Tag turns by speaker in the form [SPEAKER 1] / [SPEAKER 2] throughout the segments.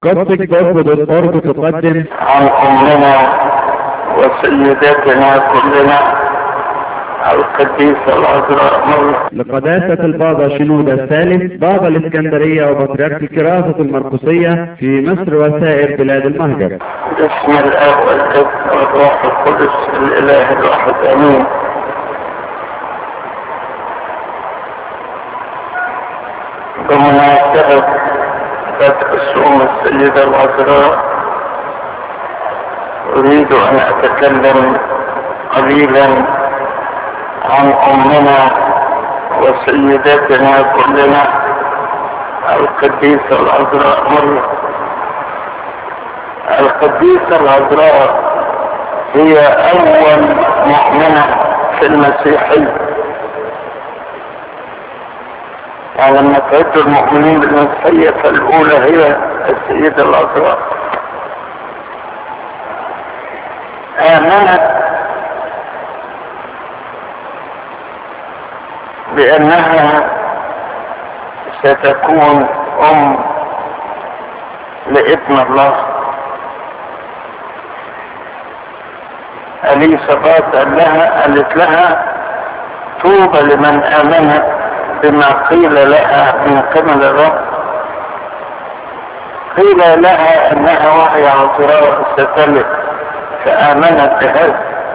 [SPEAKER 1] قصة جذب الأرض تقدم
[SPEAKER 2] عن أمنا وسيداتنا كلنا القديسة العذراء مريم
[SPEAKER 1] لقداسة البابا شنودة الثالث بابا الإسكندرية وبطريرك الكراسة المرقسية في مصر وسائر بلاد المهجر
[SPEAKER 2] باسم الآب والابن والروح القدس الإله الواحد آمين بمناسبة بدء صوم السيدة العذراء أريد أن أتكلم قليلا عن أمنا وسيداتنا كلنا القديسة العذراء مريم القديسة العذراء هي أول مؤمنة في المسيحية يعني لما تعد المؤمنين بالمسيحية فالأولى هي السيدة العذراء آمنت بأنها ستكون أم لابن الله أليصابات قال لها قالت لها طوبى لمن آمنت بما قيل لها من قبل الرب قيل لها أنها وهي عذراء ستلد فآمنت بهذا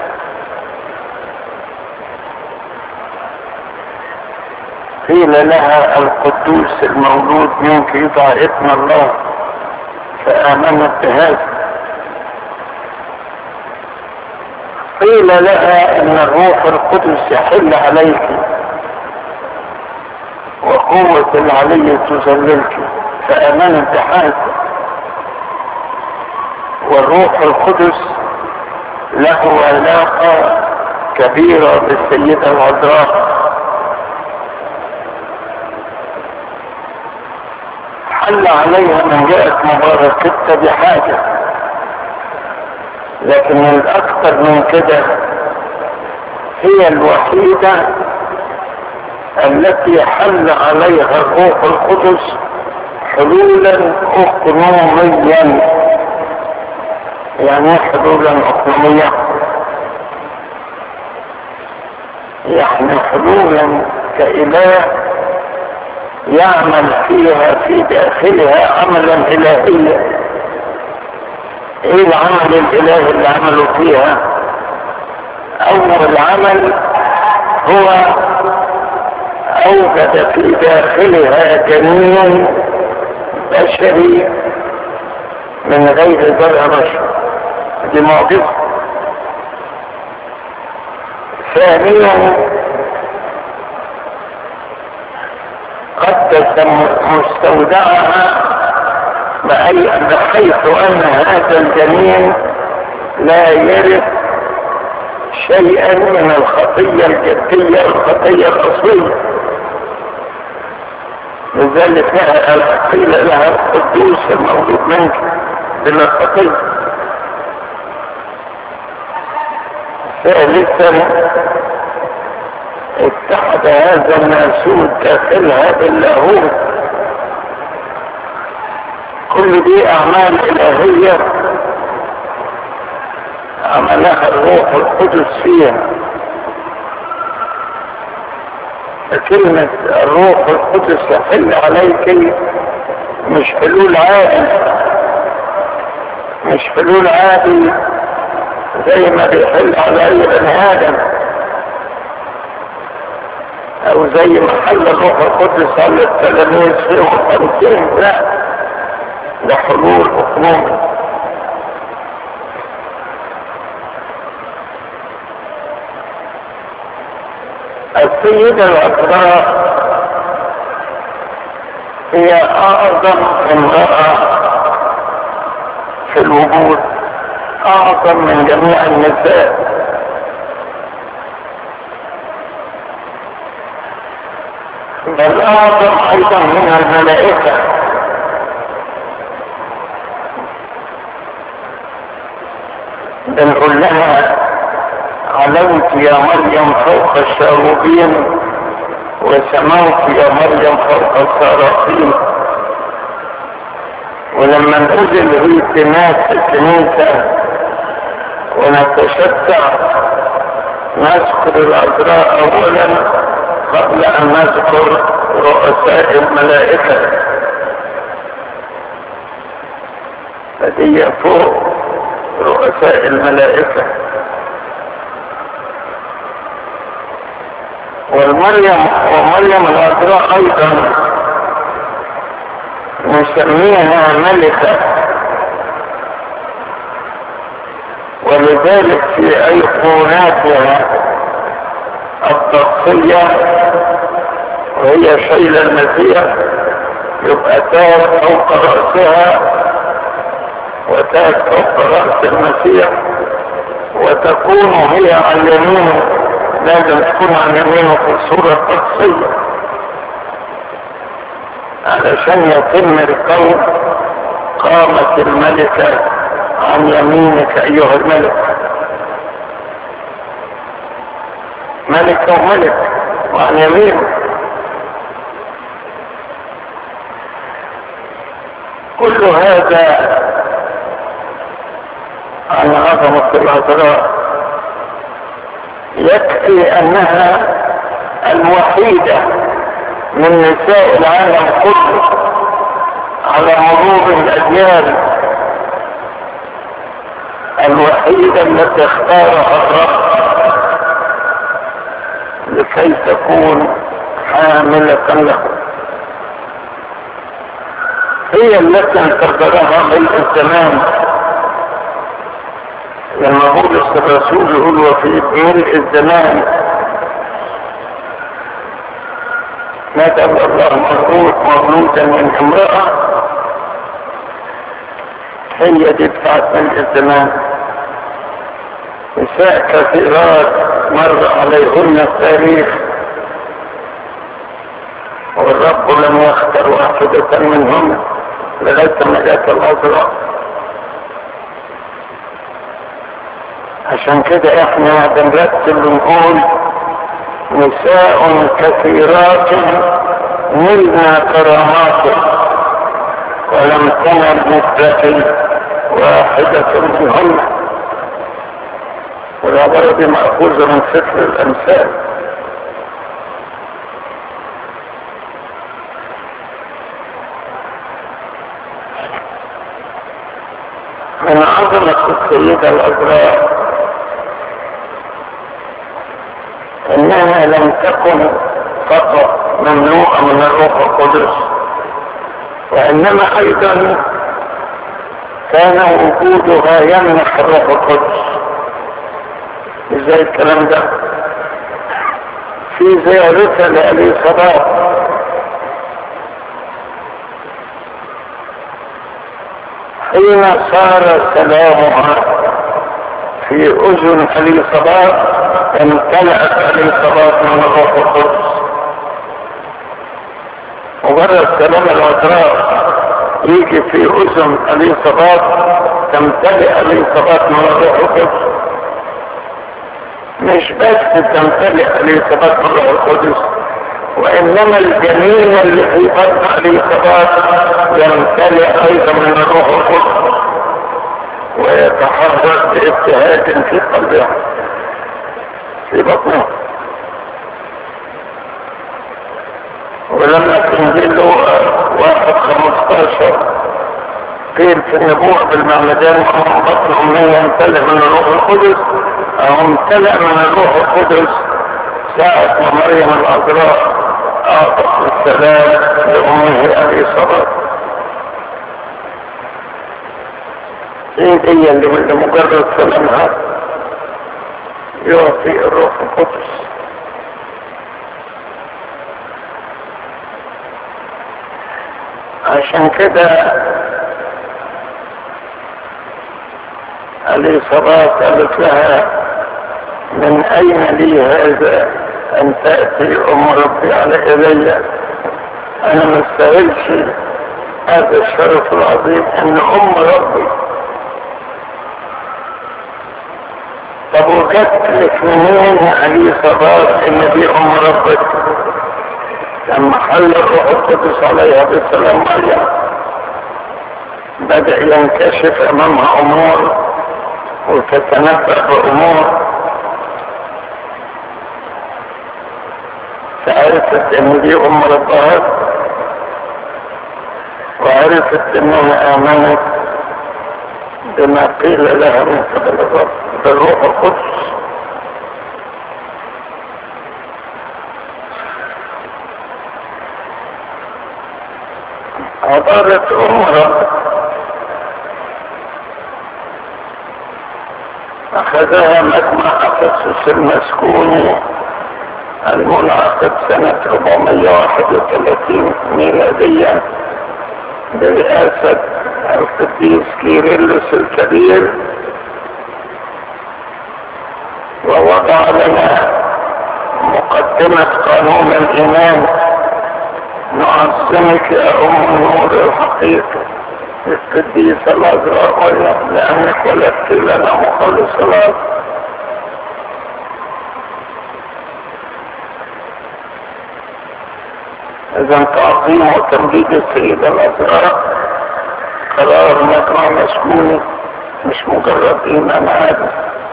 [SPEAKER 2] قيل لها القدوس المولود منك يدعى ابن الله فآمنت بهذا قيل لها ان الروح القدس يحل عليك وقوة العلي تذللك فآمنت بهذا والروح القدس له علاقة كبيرة بالسيدة العذراء حل عليها من جاءت مباركتها بحاجة لكن الأكثر من كده هي الوحيدة التي حل عليها الروح القدس حلولا أقنوميا يعني حلولا أقنوميا يعني حلولا كإله يعمل فيها في داخلها عملا إلهيا ايه العمل الالهي اللي عملوا فيها اول عمل هو اوجد في داخلها جنين بشري من غير زرع بشر دي معجزه ثانيا قدس مستودعها بحيث ان هذا الجنين لا يرث شيئا من الخطية الجدية الخطية الأصلية لذلك قيل لها القدوس المولود منك بلا خطية ثالثا اتحد هذا الناسوت داخلها باللاهوت كل دي اعمال الهية عملها الروح القدس فيها كلمة الروح القدس يحل عليك مش حلول عادي مش حلول عادي زي ما بيحل على اي بني ادم او زي ما حل الروح القدس على التلاميذ في خمسين لا ده حلول اقنومي السيدة العذراء هي اعظم امرأة في الوجود اعظم من جميع النساء بل اعظم ايضا من الملائكه بنقول لها علوت يا مريم فوق الشاروبين وسموت يا مريم فوق الصراخين ولما ننزل في اجتماع في الكنيسة ونتشتع نذكر العذراء أولا قبل أن نذكر رؤساء الملائكة فدي فوق رؤساء الملائكة والمريم ومريم العذراء أيضا نسميها ملكة ولذلك في أيقوناتها الطقسية وهي شيل المسيح يبقى تاج فوق رأسها وتاج فوق رأس المسيح وتكون هي عن يمينه لازم تكون عن يمينه في الصورة الطقسية علشان يتم القول قامت الملكة عن يمينك أيها الملك ملك وملك وعن يمينه كل هذا عن عظمة العذراء يكفي أنها الوحيدة من نساء العالم كله على مرور الأجيال الوحيدة التي اختارها الرب لكي تكون حاملة له هي التي انتظرها ملء الزمان لما بولس الرسول يقول وفي ملء الزمان ندعو الله مولود مولودا من امرأة هي دي بتاعت ملء الزمان نساء كثيرات مر عليهن التاريخ والرب لم يختر واحدة منهن لغاية ما جاءت الأزرق عشان كده احنا بنرتب ونقول نساء كثيرات نلنا كرامات ولم تنل مثلة واحدة منهن والعبارة دي مأخوذة من سفر الأمثال من عظمة السيدة الأزراء انها لم تكن فقط ممنوعة من الروح القدس وانما ايضا كان وجودها يمنح الروح القدس ازاي الكلام ده في زيارتها لأبي صباح حين صار سلامها في اذن ابي صباح امتلأت عليه صلاة من الروح القدس مجرد كلام العذراء يجي في اذن عليه صلاة تمتلئ عليه صلاة من الروح القدس مش بس تمتلئ عليه صلاة من الروح القدس وانما الجنين اللي في بطن عليه صلاة يمتلئ ايضا من الروح القدس ويتحرك باجتهاد في قلبها في بطنه ولما تنزل له واحد خمستاشر قيل في النبوة بالمعمدان من بطن أمية امتلأ من الروح القدس أو امتلأ من الروح القدس ساعة ما مريم العذراء أعطت السلام لأمه أبي صبر ايه دي اللي مجرد سلامها يعطي الروح القدس عشان كده الإصابات قالت لها من أين لي هذا أن تأتي أم ربي على إلي أنا ما استاهلش هذا الشرف العظيم أن أم ربي طب وجدت لك منين علي صباح ان دي ام ربك لما حل الروح القدس عليها بالسلام مريم بدأ ينكشف أمامها أمور وتتنبأ بأمور فعرفت ان دي ام ربها وعرفت انها امنت بما قيل لها من قبل الرب بالروح القدس عبارة ام رب اخذها مجمع افسس المسكوني المنعقد سنة 431 ميلادية برئاسة القديس كيرلس الكبير ووضع لنا مقدمة قانون الإيمان نعظمك يا أم النور الحقيقي القديس الأزرق لأنك ولدت لنا مخلص الأرض اذا تعظيم وتمجيد السيد الازرق قرار مجمع مسكوني مش مجرد ايمان عادي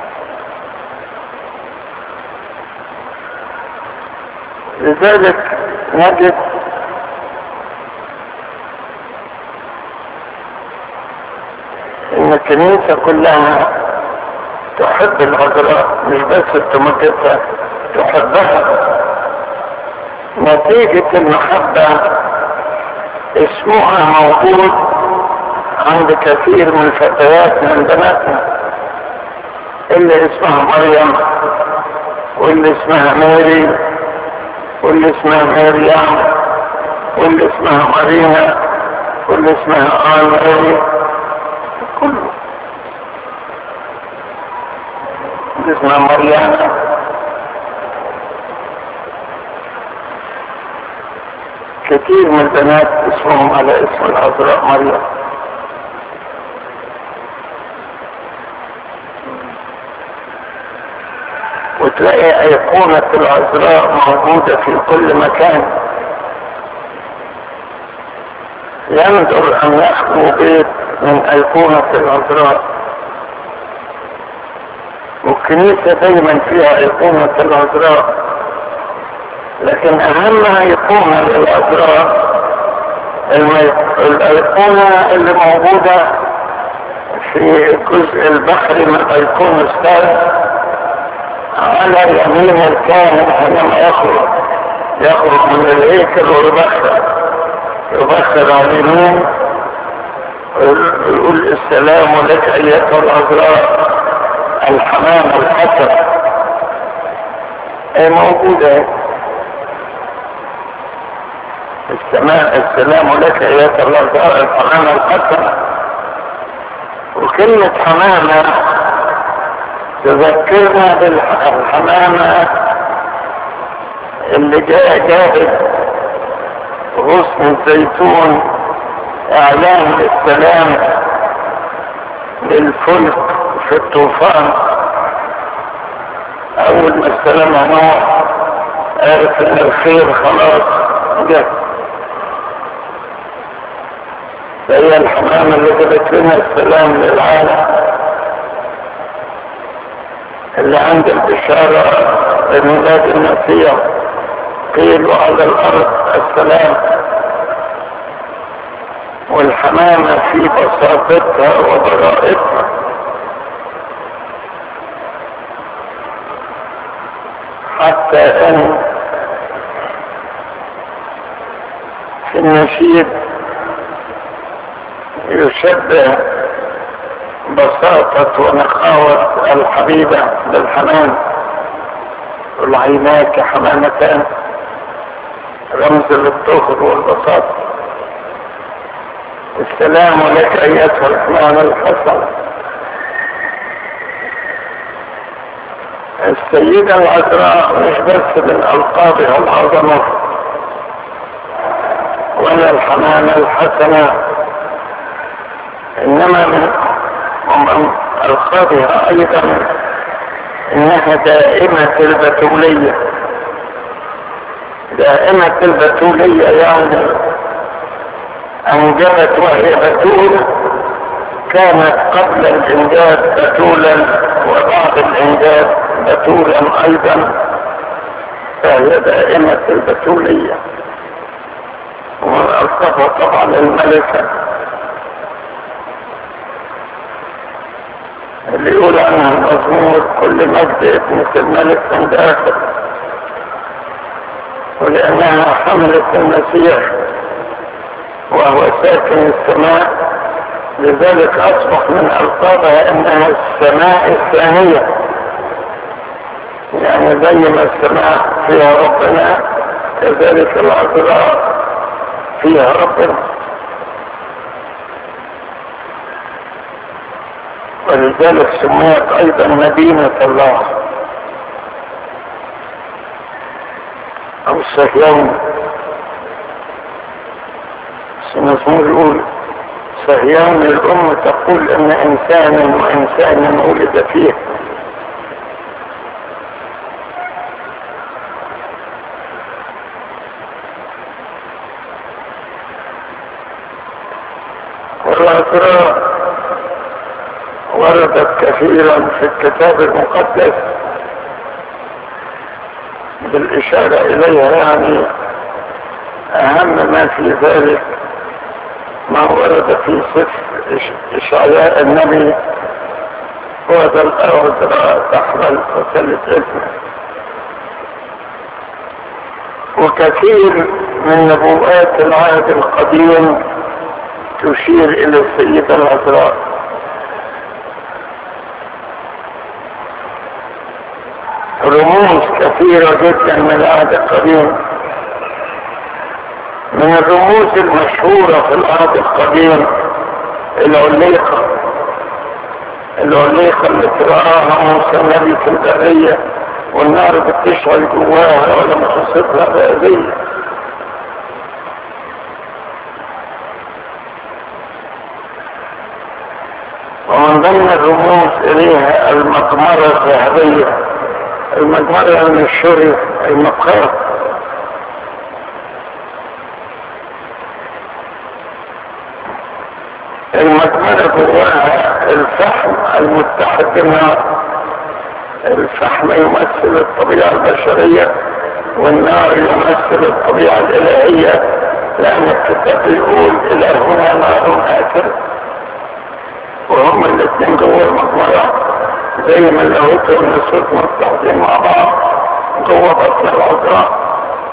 [SPEAKER 2] لذلك نجد ان الكنيسة كلها تحب العذراء مش بس تمجدها تحبها نتيجة المحبة اسمها موجود عند كثير من الفتيات من بناتنا اللي اسمها مريم واللي اسمها ماري واللي اسمها مريم واللي اسمها مارينا واللي اسمها آن ماري كله اللي اسمها مريم كثير من البنات اسمهم على اسم العذراء مريم وتلاقي أيقونة العذراء موجودة في كل مكان يندر أن يخلو بيت من أيقونة العذراء والكنيسة دايما فيها أيقونة العذراء لكن اهم ايقونة للأسرار الايقونة اللي موجودة في الجزء البحري من ايقونة الثالث على يمين الكاهن حينما يخرج يخرج من الهيكل ويبخر يبخر على اليمين ويقول السلام لك ايتها الازرار الحمام الحسن ايه موجوده السماء السلام لك ايات الله تعالى الحمامة الحسنة وكلمة حمامة تذكرنا بالحمامة اللي جاء جاهد غصن الزيتون اعلان للسلام للفلك في الطوفان اول ما استلمها نوح عرف ان الخير خلاص جه فهي الحمامة اللي جابت لنا السلام للعالم اللي عند البشارة بميلاد المسيح قيلوا على الأرض السلام والحمامة في بساطتها وبراءتها حتى ان في النشيد يشبه بساطة ونقاوة الحبيبة بالحنان والعيناك حمامتان رمز للطهر والبساطة السلام لك ايتها الحمام الحسن السيدة العذراء مش بس من ألقابها العظمة ولا الحمامة الحسنة إنما من ومن ألقابها أيضا إنها دائمة البتولية دائمة البتولية يعني أنجبت وهي بتول كانت قبل الإنجاز بتولا وبعد الإنجاز بتولا أيضا فهي دائمة البتولية والألقاب طبعا الملكة اللي يقول عنها المزمور كل مجد ابنة الملك من داخل ولأنها حملت المسيح وهو ساكن السماء لذلك أصبح من ألقابها أنها السماء الثانية يعني زي ما السماء فيها ربنا كذلك العذراء فيها ربنا ولذلك سميت أيضا مدينة الله أو صهيون المزمور يقول صهيون الأم تقول أن إنسانا وإنسانا ولد فيه والعذراء وردت كثيرا في الكتاب المقدس بالإشارة إليها يعني أهم ما في ذلك ما ورد في سفر إشعياء النبي وهذا الأرض تحمل وثلث اسمه وكثير من نبوءات العهد القديم تشير إلى السيدة العذراء رموز كثيرة جدا من العهد القديم من الرموز المشهورة في العهد القديم العليقة العليقة اللي تراها موسى النبي في البرية والنار بتشعل جواها ولما تصيبها بأذية ومن ضمن الرموز إليها المقمرة الذهبية المقمرة من الشري المقام المقمرة جواها الفحم المتحد بالنار الفحم يمثل الطبيعة البشرية والنار يمثل الطبيعة الإلهية لأن الكتاب يقول إلهنا نار آكل وهم الاثنين جوه المقبرة زي ما اللاهوت والنسوت متحدين مع بعض جوه بطن العذراء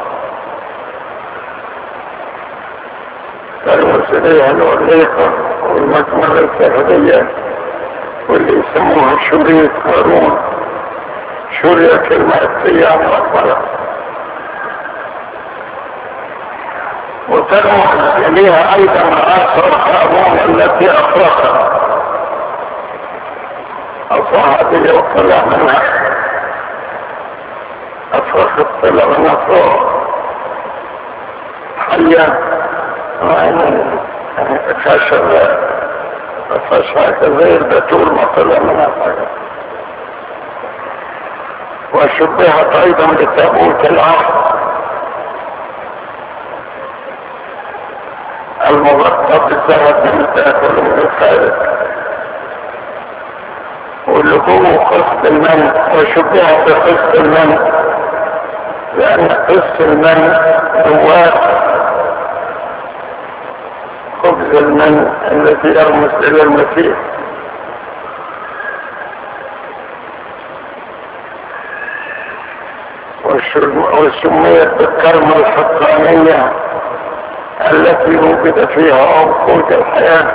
[SPEAKER 2] فالمسؤولية الوثيقة والمكملة الذهبية واللي يسموها شريط هارون شرية كلمة السياح المقبرة وترمز إليها أيضا عصر هارون التي أفرقها أصاحت لي وطلع منها أفرخت طلع منها فوق حية خشب خشب زي البتول ما طلع منها حاجة وشبهت أيضا بتابوت العهد المغطى بالذهب من الداخل ومن الخارج واللي جوه قسط المن وشبهه بقسط المن لأن قسط المن جواه خبز المن الذي يرمز إلى المسيح وسميت بالكرمة الحقانية التي وجد فيها عقود الحياه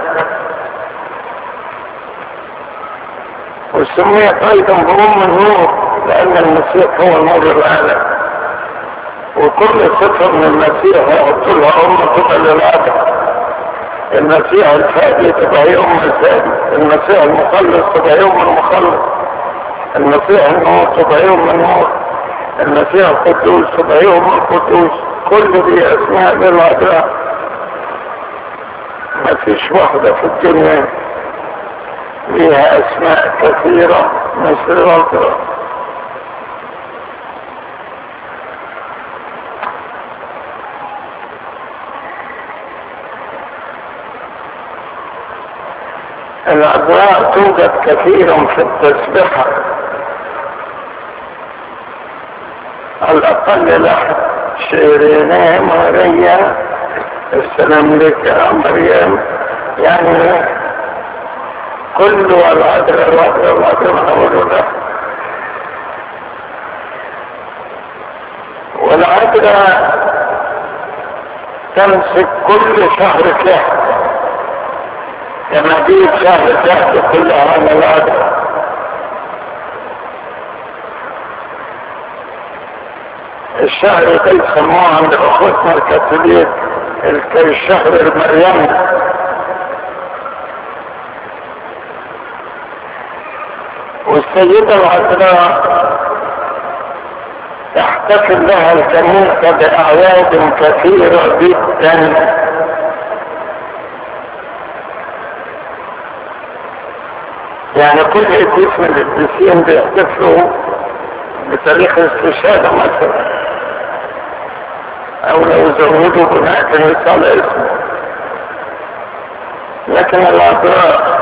[SPEAKER 2] وسميت ايضا بام النور لان المسيح هو نور العالم وكل صفة من المسيح يحط لها ام تبقى للعالم المسيح الفادي تبقى هي ام الفادي المسيح المخلص تبقى هي ام المخلص المسيح النور تبقى هي ام النور المسيح القدوس تبقى هي ام القدوس كل دي اسماء للعذراء ما فيش واحدة في الدنيا لها اسماء كثيرة مثل العذراء الأضواء توجد كثير في التسبحة على الأقل لحد شيرينيه ماريا السلام لك يا مريم يعني كل والعذر الوعذر الوعذر نقول له والعذر تمسك كل شهر كهف لما جيت شهر تأتي كلها عن العذر الشهر ده يسموه عند اخوتنا الكاثوليك الشهر المريم والسيدة العذراء تحتفل لها الكنيسة بأعياد كثيرة جدا يعني كل قديس من القديسين بيحتفلوا بتاريخ الاستشهاد مثلا او لو زودوا بناء كنيسة على اسمه لكن العذراء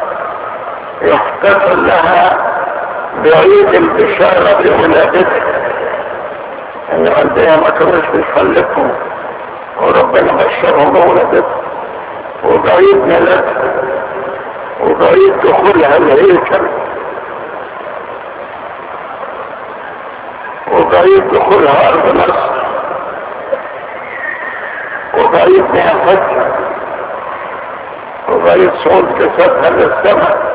[SPEAKER 2] يحتفل لها بعيد البشارة بولادتها ان عندها ما كانوش بيخلفهم وربنا بشرهم بولادتها وبعيد ميلادها وبعيد دخولها الهيكل وبعيد دخولها ارض مصر وبعيد نعمتها وبعيد صعود جسدها للسماء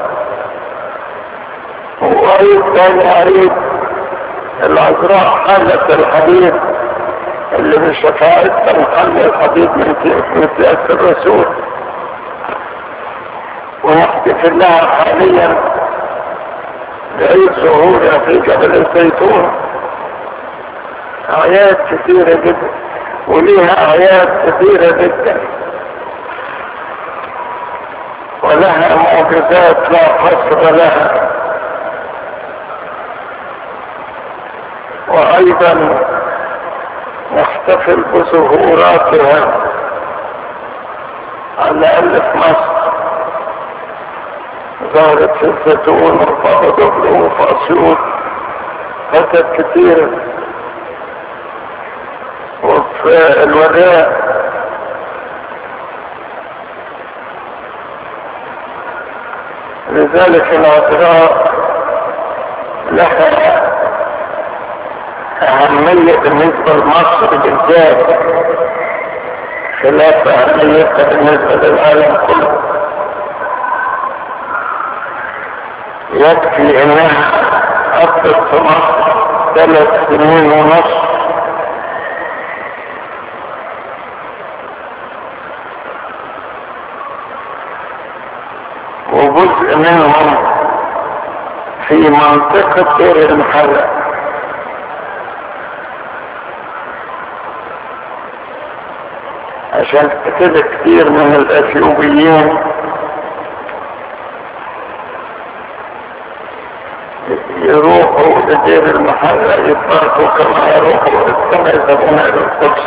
[SPEAKER 2] وبعيد ثاني عريض العذراء حالة الحديد اللي بشفاعتها محل الحديد من مثل الرسول ونحتفل لها حاليا بعيد ظهورها في جبل الزيتون اعياد كثيرة جدا وليها اعياد كثيرة جدا ولها معجزات لا حصر لها وايضا نحتفل بظهوراتها على الاقل في مصر ظهرت في الزيتون وفي دبل وفي اسيوط فتت كثيرة وفي الوراء لذلك العذراء لها أهمية بالنسبة لمصر بالذات خلاف أهميتها بالنسبة للعالم كله يكفي انها قضت في مصر ثلاث سنين ونص وجزء منهم في منطقة دير المحرق عشان كده كتير من الاثيوبيين يروحوا لدير المحلة يطلقوا كما يروحوا السماء يذهبون إلى القدس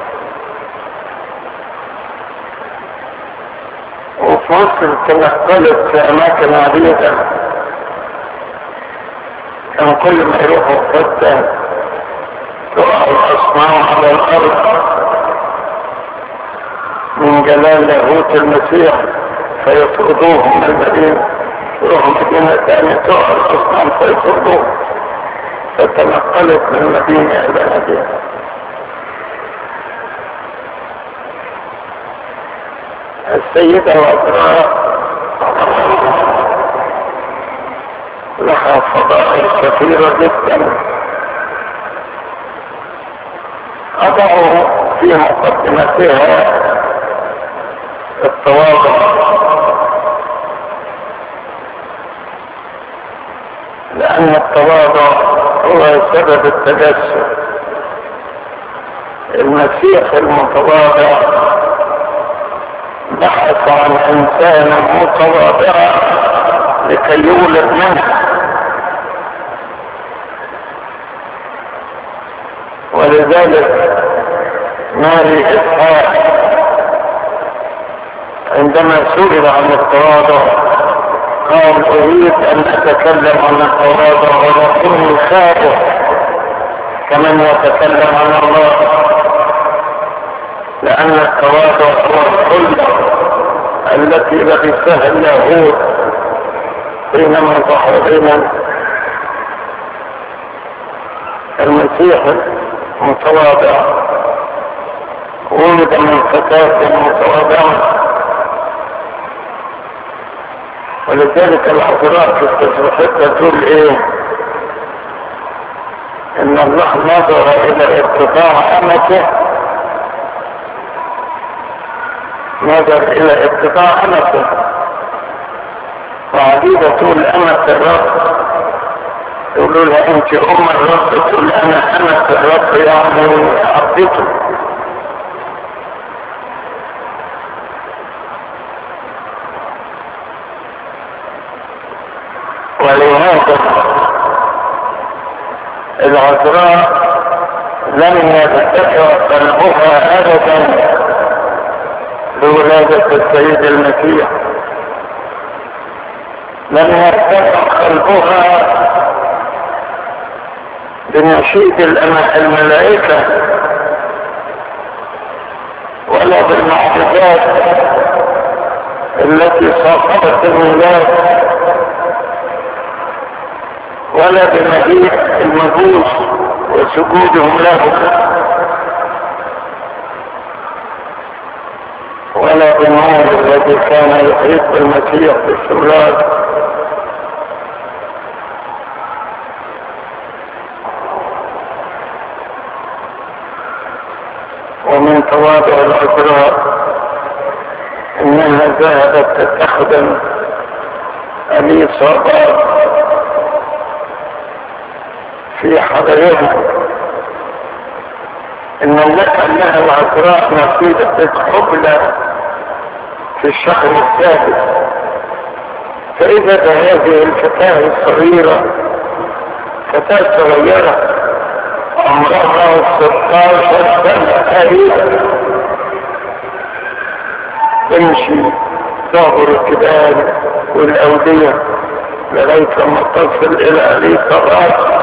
[SPEAKER 2] وفي مصر تنقلت في أماكن عديدة كان كل ما يروحوا حتى تقع الأصنام على الأرض من جلال لاهوت المسيح فيطردوهم من المدينه يروحوا مدينة ثانية تقع الأصنام فيصدوا فتنقلت من مدينة إلى مدينة السيدة العذراء لها فضائل كثيرة جدا أضع في مقدمتها التواضع لأن التواضع هو سبب التجسد المسيح المتواضع بحث عن إنسان متواضع لكي يولد منه ولذلك ماري إسحاق عندما سئل عن التواضع أريد أن أتكلم عن التواضع ولكني خائف كمن يتكلم عن الله لأن التواضع هو الخلق التي لبسها اليهود حينما ظهر بين المسيح متواضع ولد من فتاة متواضعة ولذلك العذراء في التسبيحات تقول ايه ان الله نظر الى ارتفاع امته نظر الى ارتفاع امته وعديدة تقول امة الرب يقولوا لها انت ام الرب تقول انا امة الرب يعني عبدته ولهذا العذراء لم يرتفع قلبها ابدا بولادة السيد المسيح لم يرتفع قلبها بنشيد الملائكة ولا بالمعجزات التي صاحبت الميلاد ولا بمجيء المجوس وسجودهم له ولا بالنور الذي كان يحيط بالمسيح باستمرار ومن تواضع العذراء انها ذهبت تستخدم ابي صابر في حضرها ان لك انها العذراء نصيبة قبلة في الشهر السادس فاذا هذه الفتاة الصغيرة فتاة صغيرة عمرها 16 سنة تقريبا تمشي ظهر الجبال والأودية لغاية لما تصل إلى أليس الراس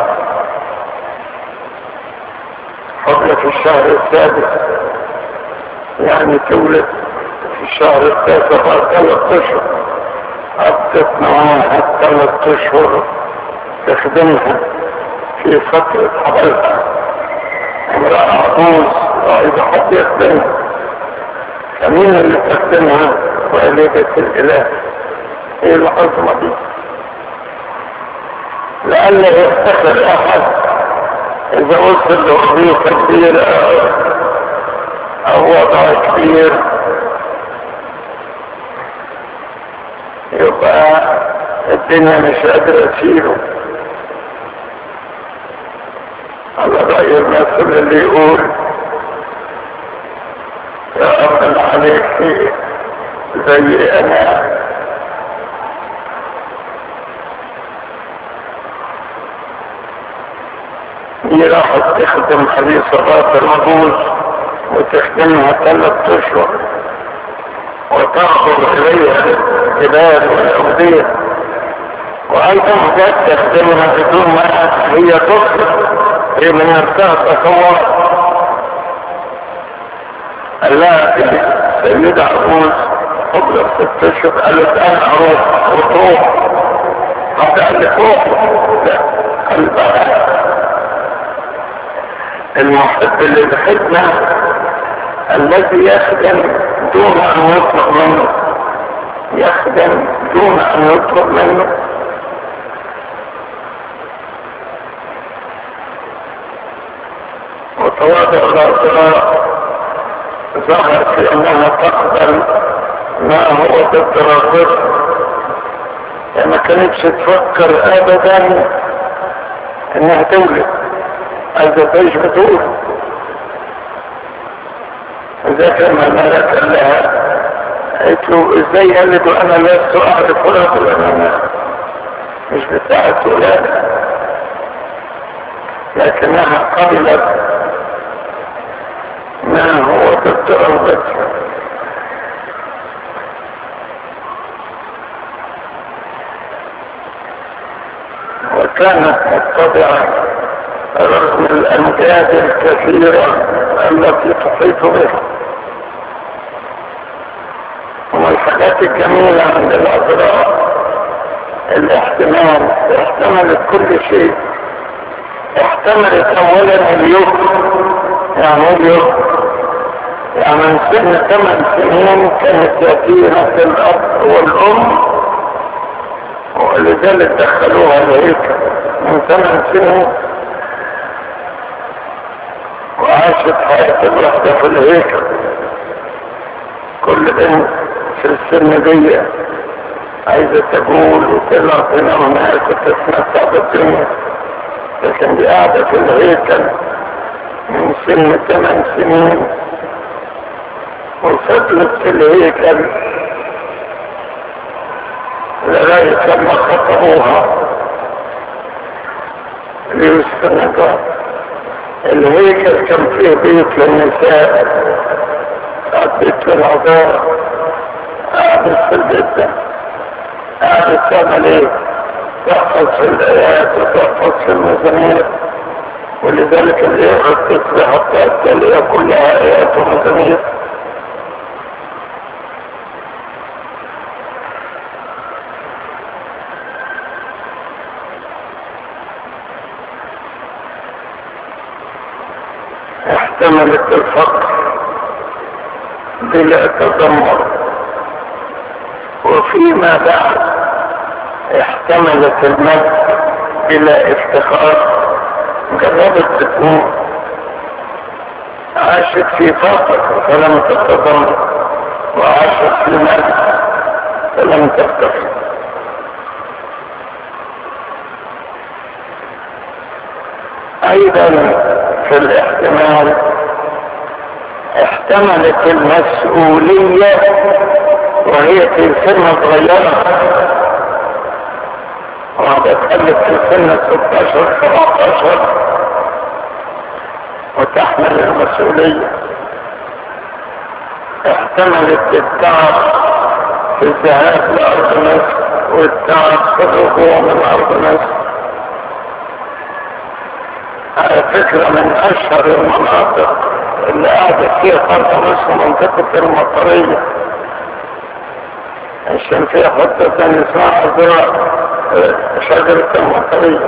[SPEAKER 2] قبل في الشهر السادس يعني تولد في الشهر التاسع بعد ثلاث اشهر قضت معاها ثلاث اشهر تخدمها في فترة حضرتها امرأة عجوز وإذا حد يخدمها فمين اللي تخدمها والدة الإله ايه العظمة دي لألا يفتخر أحد إذا وصل لوظيفة كبيرة أو وضع كبير يبقى الدنيا مش قادرة تشيله على رأي المثل اللي يقول يا أمن عليك زي أنا هي راحت تخدم حديث صلاة المجوز وتخدمها ثلاث اشهر وتأخذ إليها الجبال والأودية وأيضا جات تخدمها بدون ما هي تطلق هي من نفسها تصور قال لها سيدة عروس قبل ست اشهر قالت انا اروح وتروح حتى قال لك روح لا قال بقى المحب للخدمة الذي يخدم دون ان يطلب منه يخدم دون ان يطلب منه وتواضع الاعتراف ظهر في انها تقبل ما هو ضد رغبتها يعني ما كانتش تفكر ابدا انها تولد عايزه تعيش بتولد اذا كان الملك قال لها قالت له ازاي قالت وانا لست اعرف ولد انا مش بتاعت ولاده لكنها قبلت ما هو ضد رغبتها فكانت متبعة رغم الأمجاد الكثيرة التي تحيط بها ومن الحاجات الجميلة عند الأزرار الاحتمال احتملت كل شيء احتملت اولا اليسر يعني ايه اليسر يعني من سن ثمان سنين كانت يتيمة الاب والام ولذلك دخلوها الهيكل من ثمان سنين وعاشت حياة الوحدة في الهيكل كل بنت في السن دي عايزة تقول وتلعب هنا وهناك وتتمتع بالدنيا لكن دي قاعدة في الهيكل من سن ثمان سنين وفضلت في الهيكل لغاية لما خطبوها ليستندها الهيكل كان فيه بيت للنساء بيت للعذارى قعدت في البيت ده قعدت تعمل ايه تحفظ في الايات وتحفظ في المزامير ولذلك اللي يقرا التسبيح بتاعت تلاقيها كلها ايات ومزامير احتملت الفقر بلا تذمر وفيما بعد احتملت المجد بلا افتخار جربت تكون عاشت في فقر فلم تتضمن وعاشت في مجد فلم تفتخر ايضا في الاحتمال احتملت المسؤولية وهي في سن صغيرة وتتكلم في سن 16 17 وتحمل المسؤولية احتملت التعب في الذهاب لأرض مصر والتعب في الرجوع من أرض مصر على فكرة من أشهر المناطق اللي قعدت فيها أرض مصر منطقة المطرية عشان فيها حتة ثانية اسمها أزرار شجرة المطرية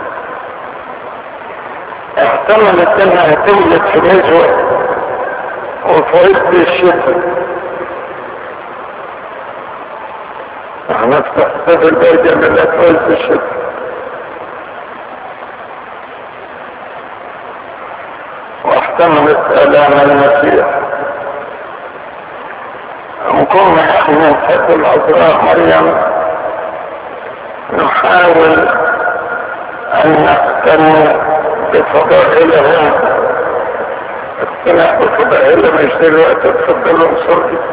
[SPEAKER 2] احتملت انها تولد في نزوة وفي عز الشتاء احنا في البيت عملت في عز الشتاء واحتملت الام المسيح نكون احنا نحب الازرار مريم نحاول ان نقتني بفضائلها اقتناء بفضائلها مش دلوقتي تفضلوا صرفي